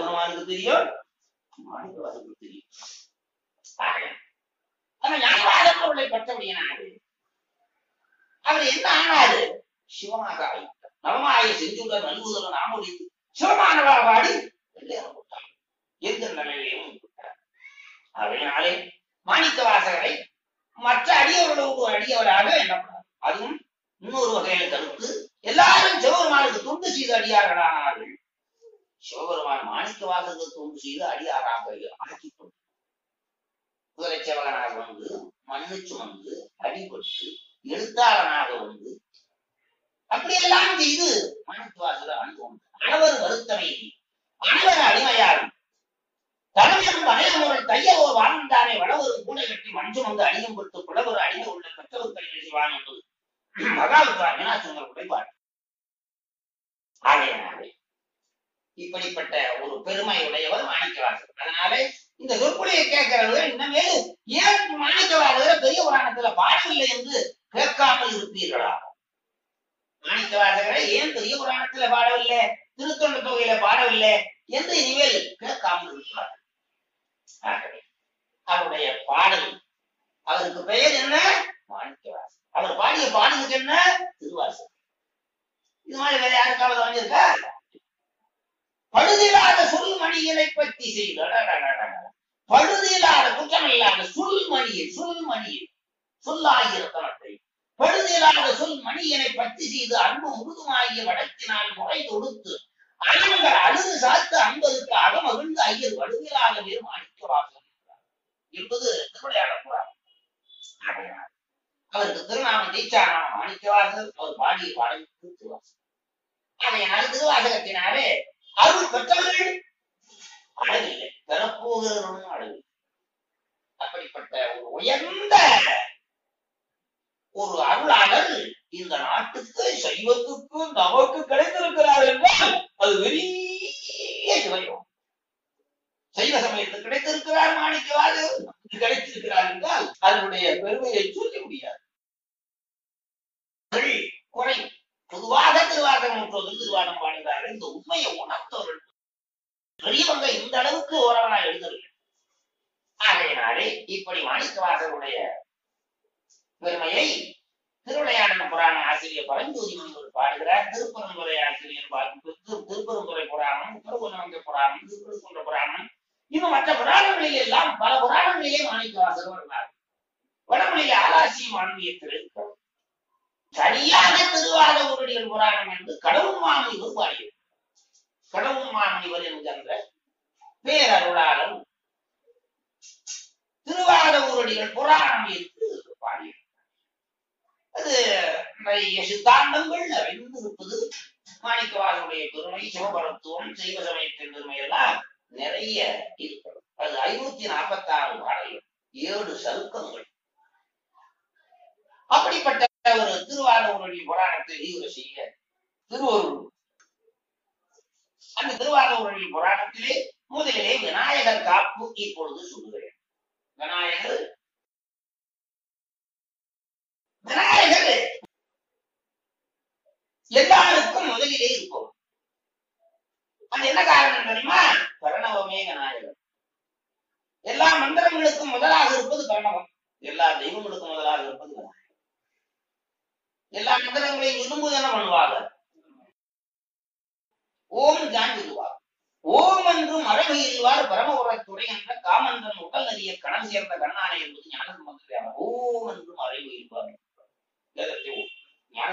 சிவபெருமானுக்கு தெரியும் மாணிக்கவாசனுக்கு தெரியும் ஆக, அந்த ஞானவாத பொருளை பெற்றபடியினாரு அவர் என்ன ஆனாரு சிவமாக ஆயிட்டார் நவமாய செஞ்சுள்ள நல்குதல நாமொழித்து சிவமானவா பாடி வெள்ளையரம் போட்டார் எந்த நிலையிலையும் விட்டார் அதனாலே மாணிக்க வாசகரை மற்ற அடியவர்களோடு அடியவராக எண்ணப்படார் அதுவும் இன்னொரு வகையில கருத்து எல்லாரும் சிவபெருமானுக்கு தொண்டு செய்து அடியார்களானார்கள் சிவபெருமான் மாணிக்க வாசகருக்கு தொண்டு செய்து அடியாராக ஆக்கி கொண்டார் குதிரை சேவகனாக வந்து மண்ணு சுமந்து அடிபட்டு எழுத்தாளனாக வந்து அப்படியெல்லாம் செய்து மாணிக்க வாசகர் அனுபவம் அளவர் வருத்தனை அனைவர் அடிமையாகும் தலைவரும் வளையமுறை தையவோ வாழ்ந்தானே வளவரும் கூட கட்டி மஞ்சு வந்து அணியும் கொடுத்து புலவர் அணிந்து உள்ள பெற்றவர் கையில் செய்வான் என்பது மகாவித்வா மீனாட்சிங்கள் உடைப்பாடு ஆகையினாலே இப்படிப்பட்ட ஒரு பெருமை உடையவர் மாணிக்கவாசகர் அதனாலே இந்த சொற்பொழியை கேட்கிறவர்கள் இன்னமே ஏன் மாணிக்கவாசகர் பெரிய புராணத்துல பாடவில்லை என்று கேட்காமல் இருப்பீர்களா மாணிக்கவாசகரை ஏன் பெரிய புராணத்துல பாடவில்லை திருத்தொண்ட தொகையில பாடவில்லை என்று இனிமேல் கேட்காமல் இருக்கிறார் ஆகவே அவருடைய பாடல் அவருக்கு பெயர் என்ன மாணிக்கவாசகர் அவர் பாடிய பாடலுக்கு என்ன திருவாசகம் இது மாதிரி வேற யாருக்காவது வந்திருக்கா பழுதில்லாத சொல்மணிகளை பற்றி செய்து பழுதில்லாத குற்றமில்லாத சொல்மணியை சொல்மணியை சொல்லாகியிருத்தனத்தை பழுதில்லாத சொல் மணியனை பற்றி செய்து அன்பு முழுதுமாகிய வடக்கினால் முறை தொடுத்து அயங்கள் அழுது சாத்து அன்பதற்கு அகமகிழ்ந்து ஐயர் வடுவிலாக வேறு மாணிக்க வாசம் என்பது திருவிளையாட புறார் அவருக்கு திருநாமம் ஜெயிச்சாராம் மாணிக்கவாசர் அவர் பாடிய பாடலுக்கு திருவாசகம் அதையினால் திருவாசகத்தினாலே அருள் பெற்றவர்கள் அழகில்லை பெறப்போகிறவர்களும் அழகில்லை அப்படிப்பட்ட ஒரு உயர்ந்த ஒரு அருளாளர் இந்த நாட்டுக்கு சைவத்துக்கு நமக்கு கிடைத்திருக்கிறார் என்றால் அது பெரிய சிவயம் சைவ சமயத்துக்கு கிடைத்திருக்கிறார் மாணிக்கவாது கிடைத்திருக்கிறார் என்றால் அதனுடைய பெருமையை சொல்ல முடியாது குறை பொதுவாக திருவாசகம் சொல்லும் திருவாடம் பாடுகிறார்கள் இந்த உண்மையை உணர்த்தவர்கள் பெரியவங்க இந்த அளவுக்கு ஓரவனா எழுதவில்லை ஆகையினாலே இப்படி மாணிக்கவாசருடைய பெருமையை திருவிளையாடன புராண ஆசிரியர் பரஞ்சோதி முனிவர் பாடுகிறார் திருப்பரந்துரை ஆசிரியர் பார்த்து திருப்பரந்துரை புராணம் திருவண்ணாமலை புராணம் திருப்பரங்குன்ற புராணம் இன்னும் மற்ற புராணங்களில் எல்லாம் பல புராணங்களிலே மாணிக்கவாசகர் வருகிறார் வடமொழியில் ஆலாசியம் ஆன்மீகத்தில் இருக்கிறது சரியாக திருவாத ஊரடிகள் புராணம் என்று கடவுள் மாமுனிவர் பாடியது கடவுள் மாமுனிவர் என்கின்ற பேரருளாளர் திருவாத ஊரடிகள் புராணம் என்று பாடியது அது நிறைய சித்தாந்தங்கள் நிறைந்து இருப்பது மாணிக்கவாசனுடைய பெருமை சிவபரத்துவம் செய்வ சமயத்தின் பெருமை எல்லாம் நிறைய இருக்கிறது அது ஐநூத்தி நாற்பத்தி ஆறு பாடல்கள் ஏழு சருக்கங்கள் அப்படிப்பட்ட ஒரு திருவாரூரடி புராணத்தை விரிவுரை செய்ய திருவருள் அந்த திருவாரூரடி புராணத்திலே முதலிலே விநாயகர் காப்பு இப்பொழுது சொல்லுகிறேன் விநாயகர் விநாயகர் எல்லாருக்கும் முதலிலே இருக்கும் அது என்ன காரணம் தெரியுமா பிரணவமே விநாயகர் எல்லா மந்திரங்களுக்கும் முதலாக இருப்பது பிரணவம் எல்லா தெய்வங்களுக்கும் முதலாக இருப்பது விநாயகர் எல்லா மந்திரங்களையும் விரும்புவது என்ன பண்ணுவாங்க ஓம் ஜாண்டிடுவார் ஓம் என்று மரபு எறிவார் பரமபுரத்துறை என்ற காமந்தன் உடல் நதிய கணம் சேர்ந்த கண்ணானை என்பது ஞான சம்பந்தம் ஓம் என்று மறைவு எறிவார் வேதத்தை ஓம் ஞான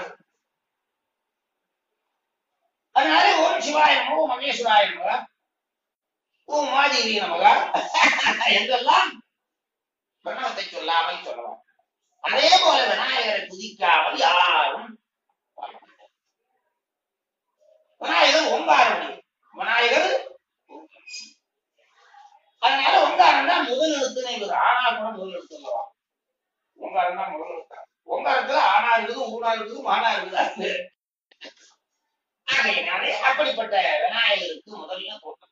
அதனால ஓம் சிவாய நமோ மகேஸ்வராய நமக ஓம் மாதேவி நமக என்றெல்லாம் பிரணவத்தை சொல்லாமல் சொல்லலாம் அதே போல விநாயகரை துதிக்காமல் யாரும் விநாயகர் ஓங்காரம் விநாயகர் அதனால ஓங்காரம் தான் முதல் எழுத்துன்னு இவர் ஆனா கூட முதல் எழுத்து சொல்லலாம் ஓங்காரம் தான் முதல் எழுத்து ஓங்காரத்துல ஆனா இருக்குது ஊனா இருக்குது மானா இருக்குது ஆகையினாலே அப்படிப்பட்ட விநாயகருக்கு முதல்ல போட்டோம்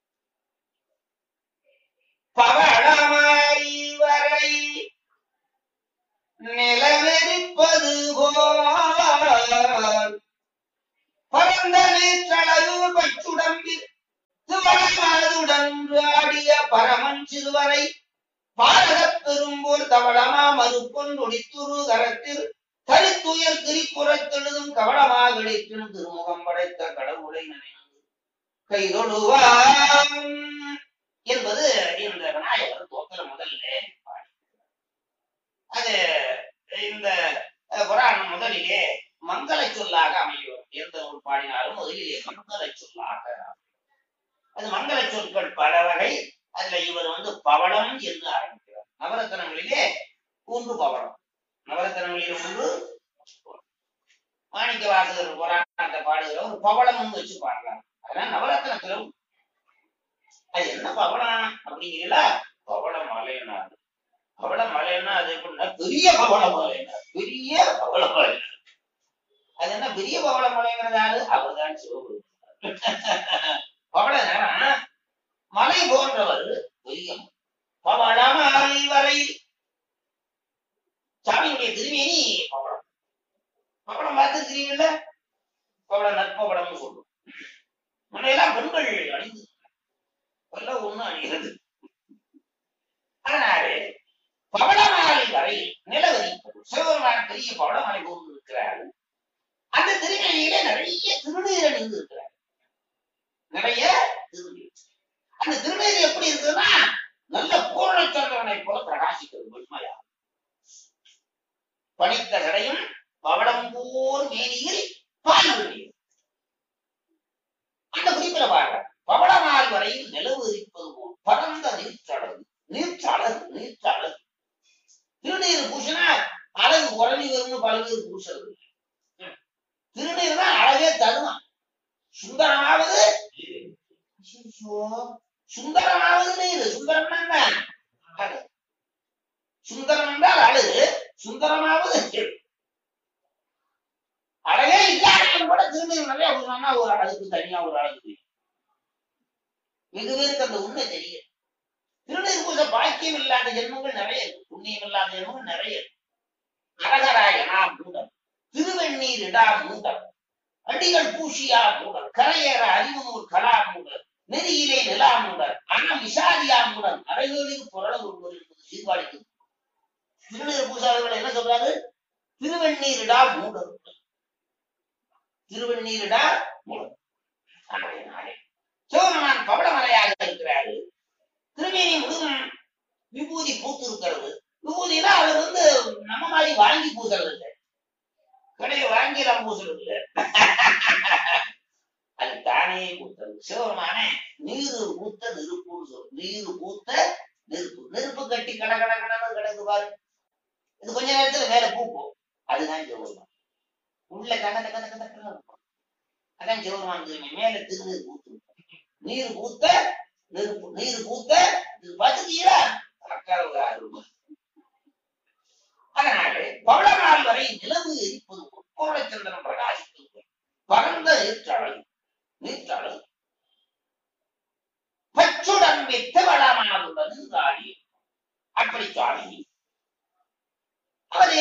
பவளமாய் வரை நிலவெறிப்பது போல் பரந்த நீற்றளவு பச்சுடம்பில் துவளமாய் என்று ஆடிய பரமன் சிறுவரை பாரகப் பெரும்போர் தவளமா மறுப்பொன் ஒடித்துரு கரத்தில் கருத்துயர் திரிபுறத்தெழுதும் கவளமாகளிற்றும் திருமுகம் படைத்த கடவுளை நினைந்து கைதொழுவாம் என்பது இந்த விநாயகர் தோத்திர முதல்ல பாடி அது இந்த அஹ், புராணம் முதலிலே மங்கள சொல்லாக அமையும் எந்த நூல் பாடினாலும் முதலிலே மங்கள சொல்லாக அமையும். அது மங்கள சொற்கள் பல வகை அதுல இவர் வந்து பவளம் என்று ஆரம்பிக்கிறார் நவரத்தனங்களிலே ஒன்று பவளம் நவரத்தனங்களில் ஒன்று மாணிக்க வாசகர் புராணத்தை பாடுகிற ஒரு பவளம் வச்சு பாடுறாங்க அதனால நவரத்தனத்துல ஒண்ணு. அது என்ன பவளம் அப்படிங்கிறீங்களா பவள மலையனார் பவள மலைன்னா அது எப்படின்னா பெரிய பவள மலையனார் பெரிய பவள மலை அது என்ன பெரிய பவள மலைங்கிறது யாரு அவர்தான் சிவபெருமான் பவள நேரம் மலை போன்றவர் பெரிய பவளமால் வரை சாமியுடைய திருமேனி பவளம் பவளம் பார்த்துருக்கிறீங்கல்ல பவள நற்பவளம்னு சொல்லுவோம் முன்னையெல்லாம் பெண்கள் அணிந்து எல்லாம் ஒண்ணு அணிகிறது அதனால பவளமாலை வரை நிலவரி சிவபெருமான் பெரிய பவளமாலை போன்று இருக்கிறார் அந்த திருமேனியிலே நிறைய திருநீர் அணிந்து இருக்கிறார் நிறைய திருநீர் அந்த திருநீர் எப்படி இருக்குன்னா நல்ல பூர்ணச்சந்திரனை போல பிரகாசிக்கிறது வெண்மையா பனித்த கடையும் பவளம் போர் மேனியில் பால் வெந்நீர் அந்த குறிப்பில பாருங்க பவளமால் வரையில் நிலவு இருப்பது போல் பரந்த நீர்ச்சடகு நீர்ச்சடகு நீர்ச்சடகு திருநீர் பூசினா அழகு குறைஞ்சி வரும்னு பல பேர் பூசுறது திருநீர் தான் அழகே தருமா சுந்தரமாவது ஐயோ, சுந்தரமாவது நீர் சுந்தரம் என்ன அழகு சுந்தரம் என்றால் அழகு சுந்தரமாவது நீர். அழகே இல்லாதவன் கூட திருநீர் நிறைய பூசினா ஒரு அழகுக்கு தனியா ஒரு அழகு தெரியும். வெகு பேருக்கு அந்த உண்மை தெரியும் திருநீர் பூச பாக்கியம் இல்லாத ஜென்மங்கள் நிறைய இருக்கு புண்ணியம் இல்லாத ஜென்மங்கள் நிறைய இருக்கு அரகராயனா மூடம் திருவெண்ணீர் இடா மூடம் அடிகள் பூஷியா மூடல் கரையேற அறிவுநூல் கலா மூடல் நெறியிலே நிலா மூடல் அன்னம் விசாரியா மூடல் அரைவேளில் புரள ஒருவர் என்பது சீர்காழிக்கு திருநீர் பூசாதவர்கள் என்ன சொல்றாரு திருவெண்ணீரிடா மூடல் திருவெண்ணீரிடா மூடல் நாளை நாளை சிவபெருமான் பவளமலையாக இருக்கிறாரு திருமேனி முழுதும் விபூதி பூத்து இருக்கிறது விபூதினா அவர் வந்து நம்ம மாதிரி வாங்கி பூசுறது இல்லை கடையை வாங்கி எல்லாம் பூசுறது இல்லை அது தானே பூத்தது சிவபெருமானே நீரு பூத்த நெருப்புன்னு சொல்லும் நீரு பூத்த நெருப்பு நெருப்பு கட்டி கட கட கடன்னு கிடக்கு பாரு இது கொஞ்ச நேரத்துல மேல பூக்கும் அதுதான் சிவபெருமான் உள்ள கத கத கத கத இருக்கும் அதான் சிவபெருமான் திரும்பி மேல திருநீர் பூத்து நீர் பூத்த நெருப்பு நீர் பூத்த இது பார்த்துட்டீங்களா அக்கறை அருமை அதனால பவளநாள் வரை நிலவு எரிப்பது பூர்ணச்சந்திரன் பிரகாசிப்பது போல் பரந்த நீர்ச்சடல் நீர்ச்சடல் பச்சுடன் வெத்த வளமாவுடன் காடி அப்படி சுவாமி அவரே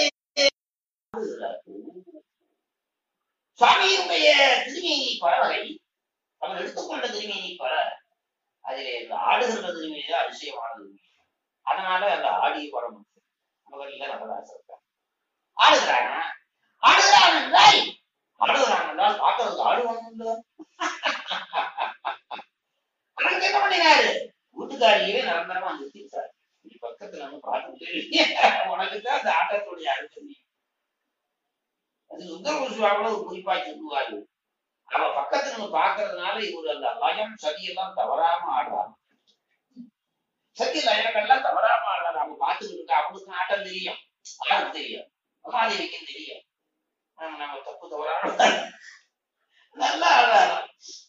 சுவாமியினுடைய திருமேனி பறவரை அவர் எடுத்துக்கொண்ட திருமேனி பற அதிலே இந்த ஆடுகின்ற திருமேனி தான் அதிசயமானது அதனால அந்த ஆடிய படம் முதல்ல நடராசர் இருக்கார். ஆடுகிறானா ஆடுகிறான் என்றால் ஆடுகிறான் என்றால் பார்க்கறதுக்கு ஆடுவான் இல்லை அங்க என்ன பண்ணினாரு வீட்டுக்காரியே நிரந்தரமா அங்க நிறுத்திட்டாரு நீ பக்கத்துல வந்து பார்த்துட்டு உனக்கு தான் அந்த ஆட்டத்துடைய அழுத்தம் அது சுந்தர சுவாமியோட ஒரு குறிப்பா சொல்லுவாரு அவ பக்கத்துல இருந்து பாக்குறதுனால இவரு அந்த லயம் சதியெல்லாம் தவறாம ஆடுறாங்க சதி லயங்கள்லாம் தவறாம ஆடுறாங்க அவங்க பார்த்துக்கிட்டு இருக்கா அவங்களுக்கு ஆட்டம் தெரியும் ஆளுக்கு தெரியும் உமாதேவிக்கும் தெரியும் நம்ம நம்ம தப்பு தவறான நல்லா ஆடுறாங்க